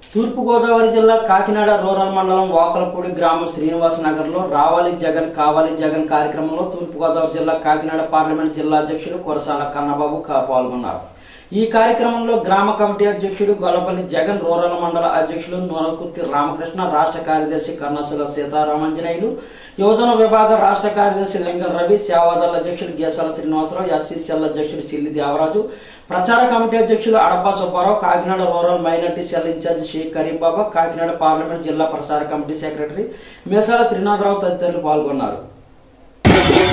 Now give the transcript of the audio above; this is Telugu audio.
తూర్పుగోదావరి జిల్లా కాకినాడ రూరల్ మండలం వాకలపూడి గ్రామం శ్రీనివాస్ నగర్ లో రావాలి జగన్ కావాలి జగన్ కార్యక్రమంలో తూర్పుగోదావరి జిల్లా కాకినాడ పార్లమెంట్ జిల్లా అధ్యక్షుడు కొరసాల కన్నబాబు కా- పాల్గొన్నారు ఈ కార్యక్రమంలో గ్రామ కమిటీ అధ్యక్షుడు గొల్లపల్లి జగన్ రూరల్ మండల అధ్యక్షులు నూనకుర్తి రామకృష్ణ రాష్ట్ర కార్యదర్శి కర్ణసుల సీతారామంజనేయులు యువజన విభాగ రాష్ట్ర కార్యదర్శి లింగం రవి సేవాదళ అధ్యక్షుడు గేసాల శ్రీనివాసరావు ఎస్సీసీఎల్ అధ్యక్షుడు చిల్లి దేవరాజు ప్రచార కమిటీ అధ్యక్షులు Adapa Subbarao Kakinada rural minority cell in charge Sheikh Karim Baba Kakinada parliament జిల్లా ప్రచార కమిటీ సెక్రటరీ మేసాల త్రినాథరావు తదితరులు పాల్గొన్నారు